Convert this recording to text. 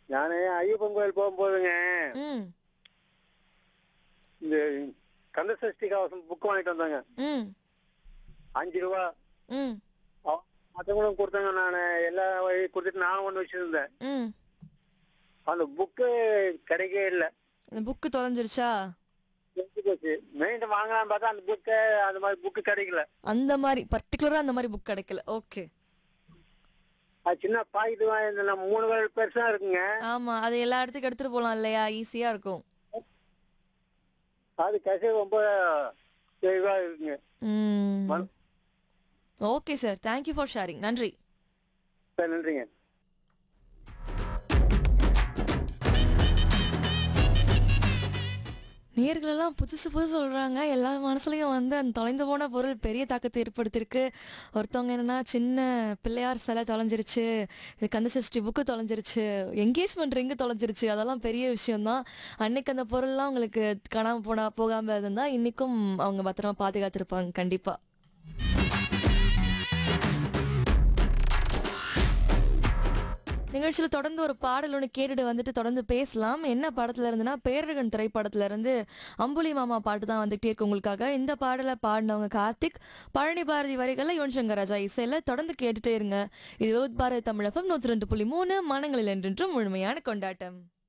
நானு ஐயப்பன் கோயில் போகும்போதுங்க ம் இந்த கந்த சஷ்டி கவசம் புக் வாங்கிட்டு வந்தாங்க ம் அஞ்சு ரூபா ம் அ- மத்தவங்களும் கொடுத்தாங்க நான் எல்லா வழி கொடுத்துட்டு நான் ஒண்ணு வச்சிருந்தேன் ம் அந்த புக்கு கிடைக்கவே இல்லை இந்த புக்கு தொலைஞ்சிருச்சா கெட்டு போச்சு மீண்டும் வாங்கலாம்னு பார்த்தா அந்த புக்கு அந்த மாதிரி புக்கு கிடைக்கல அந்த மாதிரி பர்டிகுலரா அந்த மாதிரி புக் கிடைக்கல ஓகே அது சின்ன பாக்கெட் வாங்கியிருந்தேன் மூணு வேலை பெருசா இருக்குங்க ஆமா அது எல்லா இடத்துக்கும் எடுத்துட்டு போலாம் இல்லையா ஈஸியா இருக்கும் அது கசி ரொம்ப தெளிவா இருக்குங்க ம் மன்- okay sir thank you for sharing நன்றி சரி நன்றிங்க நேர்களெல்லாம் புதுசு புதுசு சொல்கிறாங்க எல்லா மனசுலையும் வந்து அந்த தொலைந்து போன பொருள் பெரிய தாக்கத்தை ஏற்படுத்தியிருக்கு ஒருத்தவங்க என்னன்னா சின்ன பிள்ளையார் சிலை தொலைஞ்சிருச்சு இது கந்தசஷ்டி புக்கு தொலைஞ்சிருச்சு என்கேஜ்மெண்ட் ரிங்கு தொலைஞ்சிருச்சு அதெல்லாம் பெரிய விஷயம்தான் அன்னைக்கு அந்த பொருள்லாம் அவங்களுக்கு காணாமல் போனா போகாமல் இருந்தால் இன்றைக்கும் அவங்க பத்திரமா பாதுகாத்திருப்பாங்க கண்டிப்பாக நிகழ்ச்சியில் தொடர்ந்து ஒரு பாடல் ஒன்று கேட்டுட்டு வந்துட்டு தொடர்ந்து பேசலாம் என்ன படத்துல இருந்துன்னா பேரழகன் திரைப்படத்துல இருந்து அம்புலி மாமா பாட்டு தான் வந்துட்டே இருக்கு உங்களுக்காக இந்த பாடலை பாடினவங்க கார்த்திக் பழனி பாரதி வரிகளில் யுவன் சங்கர் ராஜா இசையில தொடர்ந்து கேட்டுட்டே இருங்க இது பாரதி தமிழகம் நூற்றி ரெண்டு புள்ளி மூணு மனங்களில் என்றென்றும் முழுமையான கொண்டாட்டம்